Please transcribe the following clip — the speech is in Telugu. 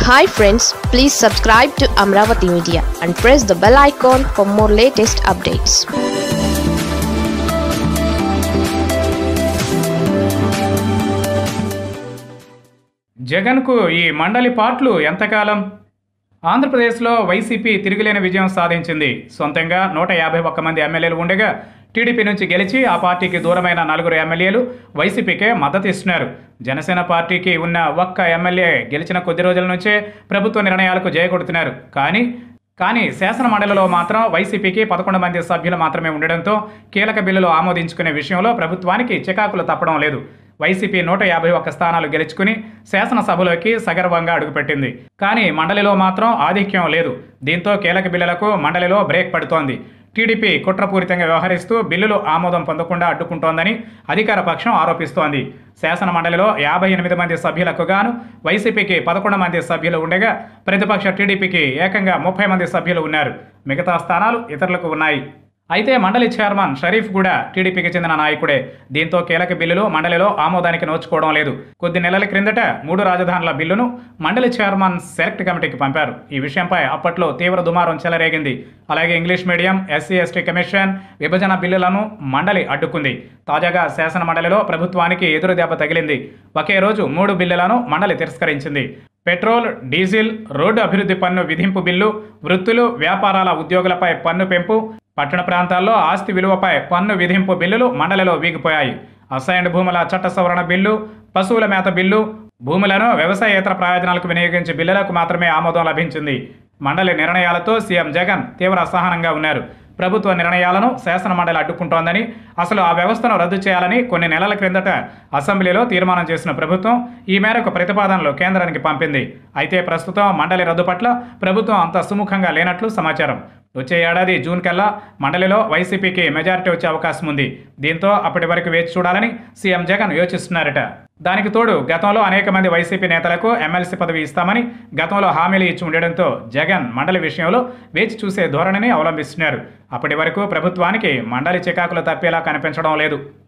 hi friends please subscribe to Amaravati media and press the bell icon for more latest updates జగన్కు ఈ మండలి పార్ట్లు ఎంతకాలం ఆంధ్రప్రదేశ్లో వైసీపీ తిరుగులేని విజయం సాధించింది సొంతంగా నూట యాభై ఒక్క మంది ఎమ్మెల్యేలు ఉండగా టీడీపీ నుంచి గెలిచి ఆ పార్టీకి దూరమైన నలుగురు ఎమ్మెల్యేలు వైసీపీకే మద్దతు ఇస్తున్నారు జనసేన పార్టీకి ఉన్న ఒక్క ఎమ్మెల్యే గెలిచిన కొద్ది రోజుల నుంచే ప్రభుత్వ నిర్ణయాలకు జయకొడుతున్నారు కానీ కానీ శాసన మండలిలో మాత్రం వైసీపీకి పదకొండు మంది సభ్యులు మాత్రమే ఉండడంతో కీలక బిల్లులు ఆమోదించుకునే విషయంలో ప్రభుత్వానికి చికాకులు తప్పడం లేదు వైసీపీ నూట యాభై ఒక్క స్థానాలు గెలుచుకుని శాసనసభలోకి సగర్వంగా అడుగుపెట్టింది కానీ మండలిలో మాత్రం ఆధిక్యం లేదు దీంతో కీలక బిల్లులకు మండలిలో బ్రేక్ పడుతోంది టీడీపీ కుట్రపూరితంగా వ్యవహరిస్తూ బిల్లులు ఆమోదం పొందకుండా అడ్డుకుంటోందని అధికార పక్షం ఆరోపిస్తోంది శాసన మండలిలో యాభై ఎనిమిది మంది సభ్యులకు గాను వైసీపీకి పదకొండు మంది సభ్యులు ఉండగా ప్రతిపక్ష టీడీపీకి ఏకంగా ముప్పై మంది సభ్యులు ఉన్నారు మిగతా స్థానాలు ఇతరులకు ఉన్నాయి అయితే మండలి చైర్మన్ షరీఫ్ కూడా టీడీపీకి చెందిన నాయకుడే దీంతో కీలక బిల్లులు మండలిలో ఆమోదానికి నోచుకోవడం లేదు కొద్ది నెలల క్రిందట మూడు రాజధానుల బిల్లును మండలి చైర్మన్ సెలెక్ట్ కమిటీకి పంపారు ఈ విషయంపై అప్పట్లో తీవ్ర దుమారం చెలరేగింది అలాగే English medium SC ST commission విభజన బిల్లులను మండలి అడ్డుకుంది తాజాగా శాసన మండలిలో ప్రభుత్వానికి ఎదురు దెబ్బ తగిలింది ఒకే రోజు మూడు బిల్లులను మండలి తిరస్కరించింది పెట్రోల్ డీజిల్ రోడ్డు అభివృద్ధి పన్ను విధింపు బిల్లు వృత్తులు వ్యాపారాల ఉద్యోగులపై పన్ను పెంపు పట్టణ ప్రాంతాల్లో ఆస్తి విలువపై పన్ను విధింపు బిల్లులు మండలిలో వీగిపోయాయి అసైన్డ్ భూముల చట్ట సవరణ బిల్లు పశువుల మేత బిల్లు భూములను వ్యవసాయేతర ప్రయోజనాలకు వినియోగించే బిల్లులకు మాత్రమే ఆమోదం లభించింది మండలి నిర్ణయాలతో సీఎం జగన్ తీవ్ర అసహనంగా ఉన్నారు ప్రభుత్వ నిర్ణయాలను శాసన మండలి అడ్డుకుంటోందని అసలు ఆ వ్యవస్థను రద్దు చేయాలని కొన్ని నెలల క్రిందట అసెంబ్లీలో తీర్మానం చేసిన ప్రభుత్వం ఈ మేరకు ప్రతిపాదనలు కేంద్రానికి పంపింది అయితే ప్రస్తుతం మండలి రద్దు పట్ల ప్రభుత్వం అంత సుముఖంగా లేనట్లు సమాచారం వచ్చే ఏడాది జూన్ కల్లా మండలిలో వైసీపీకి మెజారిటీ వచ్చే అవకాశం ఉంది దీంతో అప్పటి వరకు వేచి చూడాలని సీఎం జగన్ యోచిస్తున్నారట దానికి తోడు గతంలో అనేక మంది వైసీపీ నేతలకు ఎమ్మెల్సీ పదవి ఇస్తామని గతంలో హామీలు ఇచ్చి ఉండడంతో జగన్ మండలి విషయంలో వేచి చూసే ధోరణిని అవలంబిస్తున్నారు అప్పటి వరకు ప్రభుత్వానికి మండలి చికాకులు తప్పేలా కనిపించడం లేదు